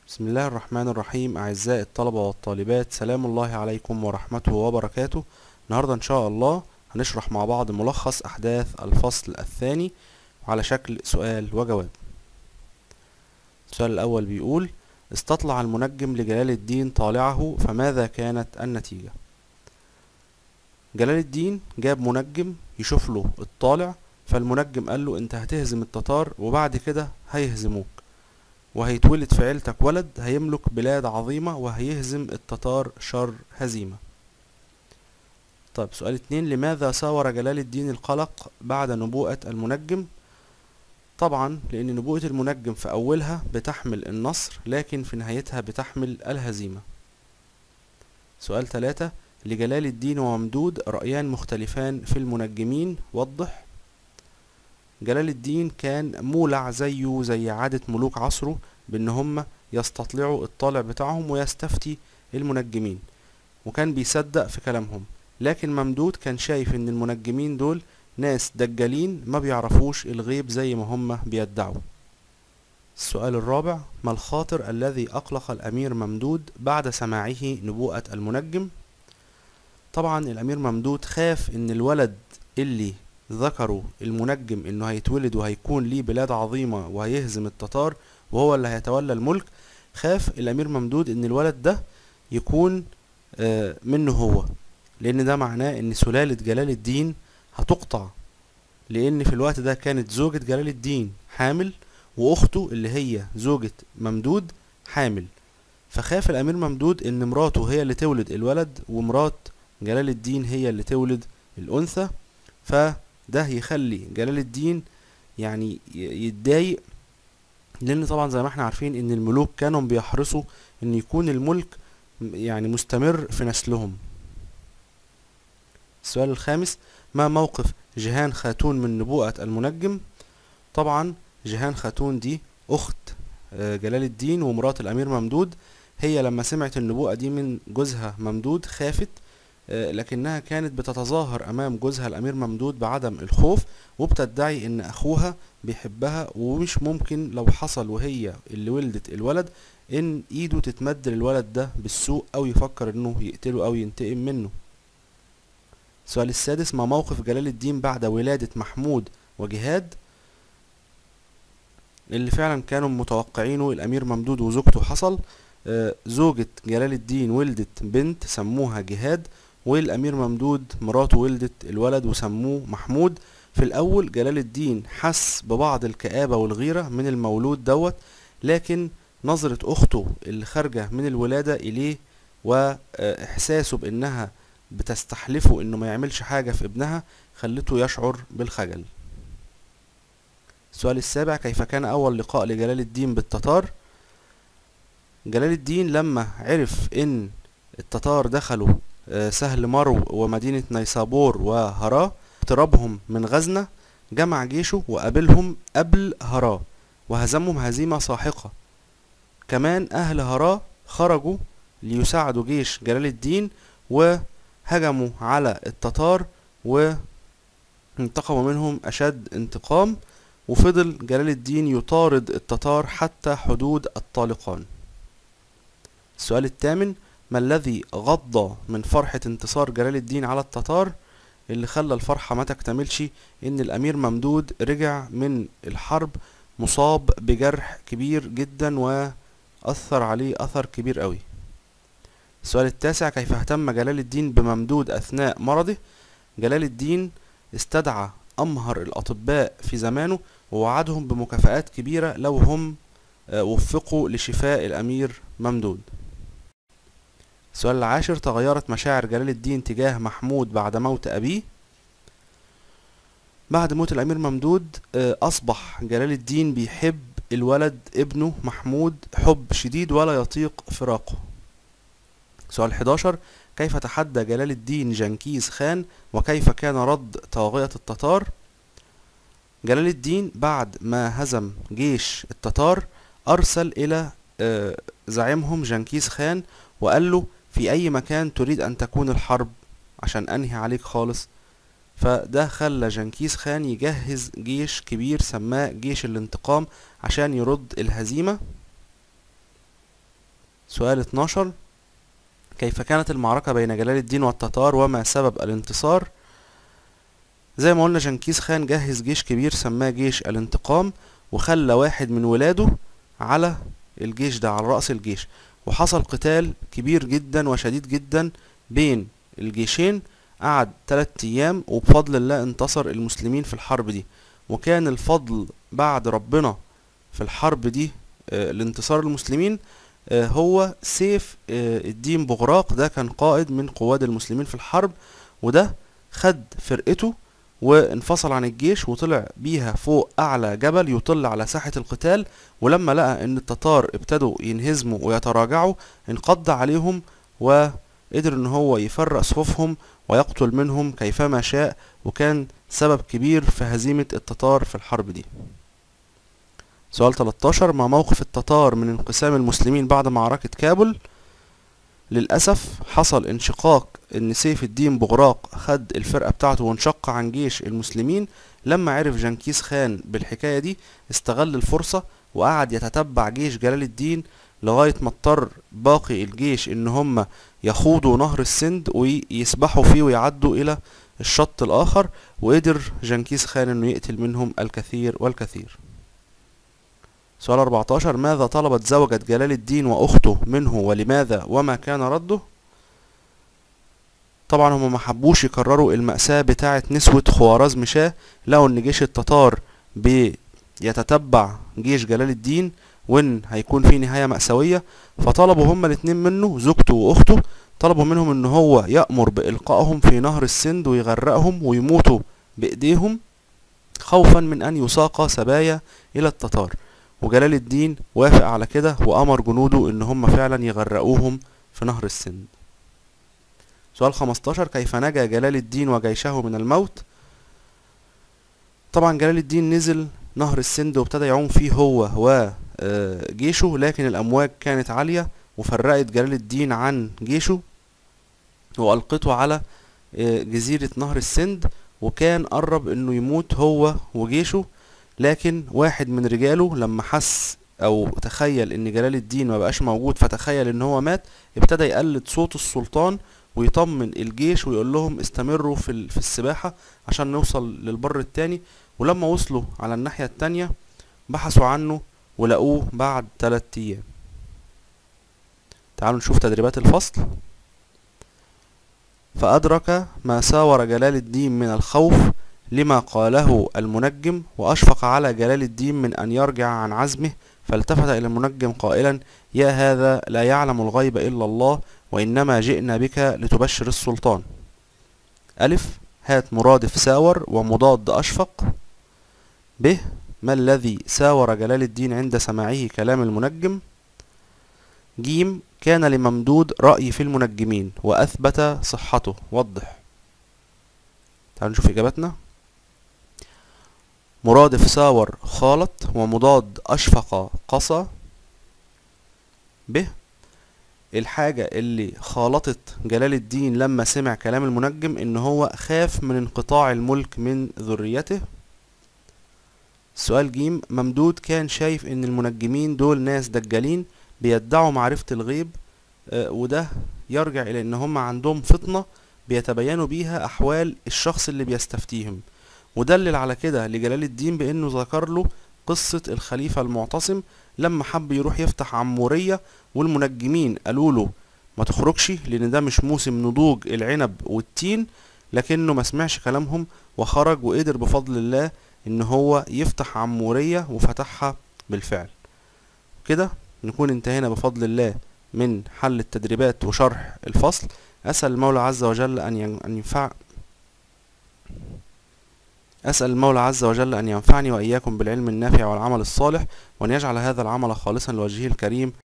بسم الله الرحمن الرحيم أعزائي الطلبة والطالبات سلام الله عليكم ورحمته وبركاته النهاردة إن شاء الله هنشرح مع بعض ملخص أحداث الفصل الثاني على شكل سؤال وجواب السؤال الأول بيقول استطلع المنجم لجلال الدين طالعه فماذا كانت النتيجة جلال الدين جاب منجم يشوف له الطالع فالمنجم قال له انت هتهزم التتار وبعد كده هيهزموك وهيتولد في عيلتك ولد هيملك بلاد عظيمة وهيهزم التتار شر هزيمة طيب سؤال اتنين لماذا ساور جلال الدين القلق بعد نبوءة المنجم طبعا لأن نبوءة المنجم في أولها بتحمل النصر لكن في نهايتها بتحمل الهزيمة سؤال ثلاثة لجلال الدين وممدود رأيان مختلفان في المنجمين وضح جلال الدين كان مولع زيه زي عادة ملوك عصره بان هم يستطلعوا الطالع بتاعهم ويستفتي المنجمين وكان بيصدق في كلامهم لكن ممدود كان شايف ان المنجمين دول ناس دجالين ما بيعرفوش الغيب زي ما هم بيدعوا السؤال الرابع ما الخاطر الذي أقلق الأمير ممدود بعد سماعه نبوءة المنجم طبعا الأمير ممدود خاف ان الولد اللي ذكروا المنجم انه هيتولد وهيكون ليه بلاد عظيمة وهيهزم التتار وهو اللي هيتولى الملك خاف الامير ممدود ان الولد ده يكون آه منه هو لان ده معناه ان سلالة جلال الدين هتقطع لان في الوقت ده كانت زوجة جلال الدين حامل واخته اللي هي زوجة ممدود حامل فخاف الامير ممدود ان مراته هي اللي تولد الولد ومرات جلال الدين هي اللي تولد الانثى فده يخلي جلال الدين يعني يتضايق لان طبعا زي ما احنا عارفين ان الملوك كانوا بيحرصوا ان يكون الملك يعني مستمر في نسلهم السؤال الخامس ما موقف جهان خاتون من نبوءة المنجم طبعا جهان خاتون دي اخت جلال الدين ومرات الامير ممدود هي لما سمعت النبوءة دي من جوزها ممدود خافت لكنها كانت بتتظاهر امام جوزها الامير ممدود بعدم الخوف وبتدعي ان اخوها بيحبها ومش ممكن لو حصل وهي اللي ولدت الولد ان ايده تتمد للولد ده بالسوء او يفكر انه يقتله او ينتقم منه السؤال السادس ما موقف جلال الدين بعد ولادة محمود وجهاد اللي فعلا كانوا متوقعينه الامير ممدود وزوجته حصل زوجة جلال الدين ولدت بنت سموها جهاد والامير ممدود مراته ولدت الولد وسموه محمود في الاول جلال الدين حس ببعض الكآبة والغيرة من المولود دوت لكن نظرة اخته اللي خارجة من الولادة اليه واحساسه بانها بتستحلفه انه ما يعملش حاجة في ابنها خلته يشعر بالخجل السؤال السابع كيف كان اول لقاء لجلال الدين بالتتار جلال الدين لما عرف ان التتار دخلوا سهل مرو ومدينة نيسابور وهراه اقترابهم من غزنة جمع جيشه وقابلهم قبل هراه وهزمهم هزيمة ساحقة كمان أهل هراه خرجوا ليساعدوا جيش جلال الدين وهجموا على التتار وانتقموا منهم أشد انتقام وفضل جلال الدين يطارد التتار حتى حدود الطالقان السؤال الثامن ما الذي غض من فرحة انتصار جلال الدين على التتار اللي خلى الفرحة ما تكتملش ان الامير ممدود رجع من الحرب مصاب بجرح كبير جدا واثر عليه اثر كبير قوي السؤال التاسع كيف اهتم جلال الدين بممدود اثناء مرضه جلال الدين استدعى امهر الاطباء في زمانه ووعدهم بمكافآت كبيرة لو هم وفقوا لشفاء الامير ممدود السؤال العاشر تغيرت مشاعر جلال الدين تجاه محمود بعد موت أبيه بعد موت الأمير ممدود أصبح جلال الدين بيحب الولد ابنه محمود حب شديد ولا يطيق فراقه سؤال 11 كيف تحدى جلال الدين جنكيز خان وكيف كان رد طاغية التتار جلال الدين بعد ما هزم جيش التتار أرسل إلى زعيمهم جنكيز خان وقال له في اي مكان تريد ان تكون الحرب عشان انهي عليك خالص فده خلى جنكيز خان يجهز جيش كبير سماه جيش الانتقام عشان يرد الهزيمة سؤال 12 كيف كانت المعركة بين جلال الدين والتتار وما سبب الانتصار زي ما قلنا جنكيز خان جهز جيش كبير سماه جيش الانتقام وخلى واحد من ولاده على الجيش ده على رأس الجيش وحصل قتال كبير جدا وشديد جدا بين الجيشين قعد تلات ايام وبفضل الله انتصر المسلمين في الحرب دي وكان الفضل بعد ربنا في الحرب دي آه لانتصار المسلمين آه هو سيف آه الدين بغراق ده كان قائد من قواد المسلمين في الحرب وده خد فرقته وانفصل عن الجيش وطلع بيها فوق اعلى جبل يطل على ساحة القتال ولما لقى ان التتار ابتدوا ينهزموا ويتراجعوا انقض عليهم وقدر ان هو يفرق صفوفهم ويقتل منهم كيفما شاء وكان سبب كبير في هزيمة التتار في الحرب دي سؤال 13 ما موقف التتار من انقسام المسلمين بعد معركة كابل للأسف حصل انشقاق ان سيف الدين بغراق خد الفرقة بتاعته وانشق عن جيش المسلمين لما عرف جنكيز خان بالحكاية دي استغل الفرصة وقعد يتتبع جيش جلال الدين لغاية ما اضطر باقي الجيش ان هم يخوضوا نهر السند ويسبحوا فيه ويعدوا الى الشط الاخر وقدر جنكيز خان انه يقتل منهم الكثير والكثير سؤال 14 ماذا طلبت زوجة جلال الدين واخته منه ولماذا وما كان رده طبعا هم ما حبوش يكرروا المأساة بتاعة نسوة خوارزم شاه لقوا ان جيش التتار بيتتبع جيش جلال الدين وان هيكون في نهاية مأساوية فطلبوا هما الاتنين منه زوجته واخته طلبوا منهم ان هو يأمر بإلقائهم في نهر السند ويغرقهم ويموتوا بإيديهم خوفا من ان يساق سبايا الى التتار وجلال الدين وافق على كده وامر جنوده ان هم فعلا يغرقوهم في نهر السند سؤال 15 كيف نجا جلال الدين وجيشه من الموت طبعا جلال الدين نزل نهر السند وابتدى يعوم فيه هو وجيشه لكن الامواج كانت عالية وفرقت جلال الدين عن جيشه والقته على جزيرة نهر السند وكان قرب انه يموت هو وجيشه لكن واحد من رجاله لما حس او تخيل ان جلال الدين ما بقاش موجود فتخيل ان هو مات ابتدى يقلد صوت السلطان ويطمن الجيش ويقول لهم استمروا في, في السباحة عشان نوصل للبر التاني ولما وصلوا على الناحية التانية بحثوا عنه ولقوه بعد تلات ايام تعالوا نشوف تدريبات الفصل فأدرك ما ساور جلال الدين من الخوف لما قاله المنجم وأشفق على جلال الدين من أن يرجع عن عزمه فالتفت إلى المنجم قائلا يا هذا لا يعلم الغيب إلا الله وإنما جئنا بك لتبشر السلطان ألف هات مرادف ساور ومضاد أشفق ب ما الذي ساور جلال الدين عند سماعه كلام المنجم جيم كان لممدود رأي في المنجمين وأثبت صحته وضح تعالوا نشوف إجابتنا مرادف ساور خالط ومضاد أشفق قصى ب الحاجة اللي خالطت جلال الدين لما سمع كلام المنجم ان هو خاف من انقطاع الملك من ذريته سؤال جيم ممدود كان شايف ان المنجمين دول ناس دجالين بيدعوا معرفة الغيب آه وده يرجع الى ان هم عندهم فطنة بيتبينوا بيها احوال الشخص اللي بيستفتيهم ودلل على كده لجلال الدين بانه ذكر له قصة الخليفة المعتصم لما حب يروح يفتح عمورية والمنجمين قالوا له ما تخرجش لان ده مش موسم نضوج العنب والتين لكنه ما سمعش كلامهم وخرج وقدر بفضل الله ان هو يفتح عمورية وفتحها بالفعل كده نكون انتهينا بفضل الله من حل التدريبات وشرح الفصل اسأل المولى عز وجل ان ينفع أسأل المولى عز وجل أن ينفعني وإياكم بالعلم النافع والعمل الصالح وأن يجعل هذا العمل خالصا لوجهه الكريم